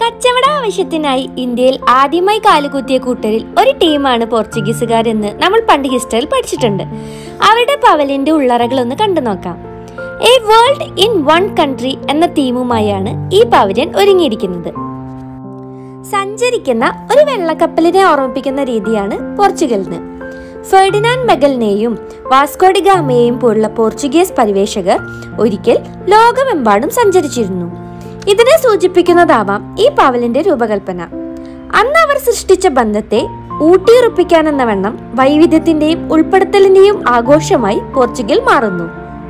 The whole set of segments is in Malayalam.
കച്ചവട ആവശ്യത്തിനായി ഇന്ത്യയിൽ ആദ്യമായി കാലുകുത്തിയ കൂട്ടരിൽ ഒരു ടീമാണ് പോർച്ചുഗീസുകാരെന്ന് നമ്മൾ പണ്ട് ഹിസ്റ്ററിയിൽ പഠിച്ചിട്ടുണ്ട് അവരുടെ പവലിന്റെ ഉള്ളറകളൊന്ന് കണ്ടു നോക്കാം a world in one country എന്ന തീമുമായാണ് ഈ പവലിയൻ ഒരുങ്ങിയിരിക്കുന്നത് സഞ്ചരിക്കുന്ന ഒരു വെള്ളക്കപ്പലിനെ ഓർമ്മിപ്പിക്കുന്ന രീതിയാണ് പോർച്ചുഗലിന് ഫെർഡിനാൻഡ് മെഗലിനെയും വാസ്കോഡിഗാമയെയും പോലുള്ള പോർച്ചുഗീസ് പരിവേഷകർ ഒരിക്കൽ ലോകമെമ്പാടും സഞ്ചരിച്ചിരുന്നു ഇതിനെ സൂചിപ്പിക്കുന്നതാവാം ഈ പവലിന്റെ രൂപകൽപ്പന അന്ന് അവർ സൃഷ്ടിച്ച ബന്ധത്തെ ഊട്ടിയുറപ്പിക്കാനെന്ന വണ്ണം വൈവിധ്യത്തിന്റെയും ഉൾപ്പെടുത്തലിന്റെയും ആഘോഷമായി പോർച്ചുഗൽ മാറുന്നു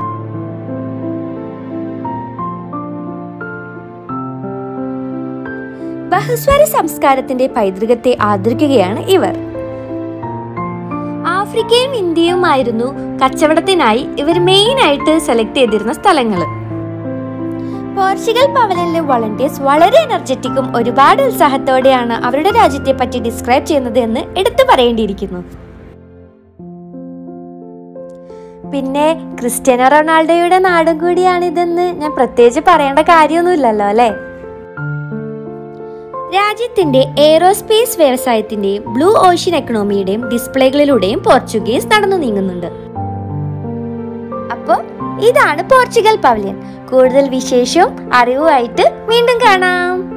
ബഹുസ്വര സംസ്കാരത്തിന്റെ പൈതൃകത്തെ ആദരിക്കുകയാണ് ഇവർ ആഫ്രിക്കയും ഇന്ത്യയുമായിരുന്നു കച്ചവടത്തിനായി ഇവർ മെയിൻ ആയിട്ട് സെലക്ട് ചെയ്തിരുന്ന സ്ഥലങ്ങൾ പോർച്ചുഗൽ പവലിലെ വളണ്ടിയേഴ്സ് വളരെ എനർജറ്റിക്കും ഒരുപാട് ഉത്സാഹത്തോടെയാണ് അവരുടെ രാജ്യത്തെ പറ്റി ഡിസ്ക്രൈബ് ചെയ്യുന്നത് എന്ന് എടുത്തു പറയേണ്ടിയിരിക്കുന്നു പിന്നെ ക്രിസ്ത്യാനോ റൊണാൾഡോയുടെ നാടും കൂടിയാണിതെന്ന് ഞാൻ പ്രത്യേകിച്ച് പറയേണ്ട കാര്യമൊന്നുമില്ലല്ലോ അല്ലേ രാജ്യത്തിന്റെ എയ്റോസ്പേസ് വ്യവസായത്തിന്റെയും ബ്ലൂ ഓഷ്യൻ എക്കണോമിയുടെയും ഡിസ്പ്ലേകളിലൂടെയും പോർച്ചുഗീസ് നടന്നു നീങ്ങുന്നുണ്ട് അപ്പോൾ ഇതാണ് പോർച്ചുഗൽ പവലിയൻ കൂടുതൽ വിശേഷവും അറിവുമായിട്ട് വീണ്ടും കാണാം